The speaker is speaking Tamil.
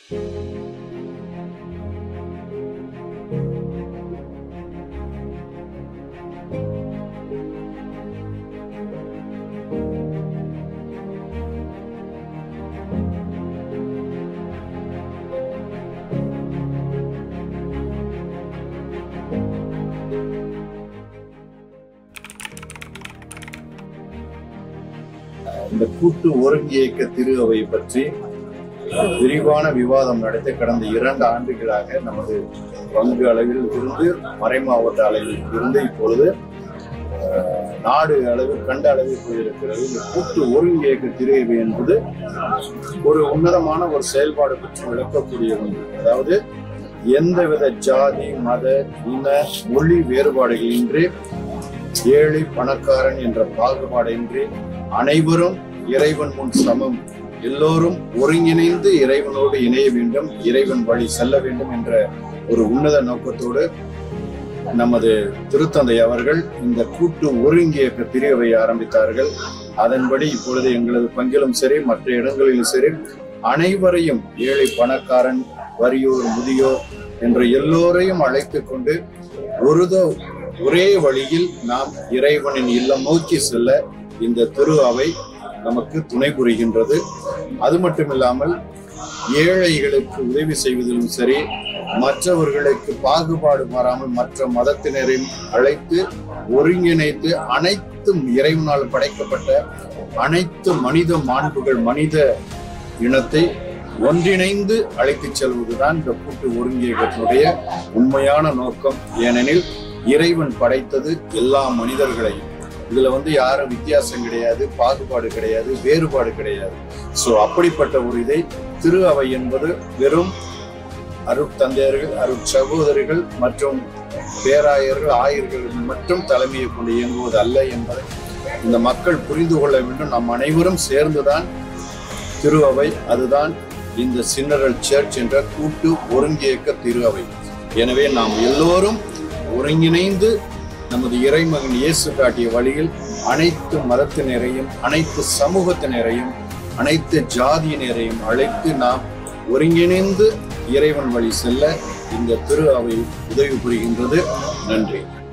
இந்த கூட்டு ஒருங்கியக்க திரு அவை பற்றி விரிவான விவாதம் நடத்தி கடந்த இரண்டு ஆண்டுகளாக நமது பங்கு அளவில் இருந்து மறைமாவட்ட அளவில் இருந்து இப்பொழுது அஹ், நாடு அளவில் கண்ட அளவில் போயிருக்கிறது இந்த கூட்டு ஒருங்கியக்க திரு அவை என்பது ஒரு உன்னதமான ஒரு செயல்பாடு பற்றி விளக்கக்கூடிய ஒன்று அதாவது எந்தவித ஜாதி மத இன மொழி வேறுபாடுகளின்றி ஏழை பணக்காரன் என்ற பாகுபாடின்றி அனைவரும் இறைவன் முன் சமம் எல்லோரும் ஒருங்கிணைந்து இறைவனோடு இணைய வேண்டும் இறைவன் வழி செல்ல வேண்டும் என்ற ஒரு உன்னத நோக்கத்தோடு நமது திருத்தந்தை அவர்கள் இந்த கூட்டு ஒருங்கியக்க பிரிவை ஆரம்பித்தார்கள் அதன்படி இப்பொழுது எங்களது பங்கிலும் சரி மற்ற இடங்களிலும் சரி அனைவரையும் ஏழை பணக்காரன் வறியோர் முதியோர் என்ற எல்லோரையும் அழைத்து கொண்டு ஒருத ஒரே வழியில் நாம் இறைவனின் இல்லம் நோக்கி செல்ல இந்த திரு அவை நமக்கு துணை புரிகின்றது அது மட்டுமில்லாமல் ஏழைகளுக்கு உதவி செய்வதிலும் சரி மற்றவர்களுக்கு பாகுபாடு மாறாமல் மற்ற மதத்தினரையும் அழைத்து ஒருங்கிணைத்து அனைத்தும் இறைவனால் படைக்கப்பட்ட அனைத்து மனித மாண்புகள் மனித இனத்தை ஒன்றிணைந்து அழைத்துச் செல்வதுதான் இந்த கூட்டு ஒருங்கியக்கத்தினுடைய உண்மையான நோக்கம் ஏனெனில் இறைவன் படைத்தது எல்லா மனிதர்களையும் இதுல வந்து யாரும் வித்தியாசம் கிடையாது பாகுபாடு கிடையாது வேறுபாடு கிடையாது சோ அப்படிப்பட்ட ஒரு இதை திரு அவை என்பது வெறும் அருட்தந்தையர்கள் அருட்சகோதரிகள் மற்றும் பேராயர்கள் ஆயர்கள் மட்டும் தலைமையை கொண்டு இயங்குவது அல்ல என்பதை இந்த மக்கள் புரிந்து கொள்ள வேண்டும் நம் அனைவரும் சேர்ந்துதான் திரு அவை அதுதான் இந்த சின்னரல் சர்ச் என்ற கூட்டு ஒருங்கியக்க திரு அவை எனவே நாம் எல்லோரும் ஒருங்கிணைந்து நமது இறைமகன் இயேசு காட்டிய வழியில் அனைத்து மதத்தினரையும் அனைத்து சமூகத்தினரையும் அனைத்து ஜாதியினரையும் அழைத்து நாம் ஒருங்கிணைந்து இறைவன் வழி செல்ல இந்த திரு அவை உதவி புரிகின்றது நன்றி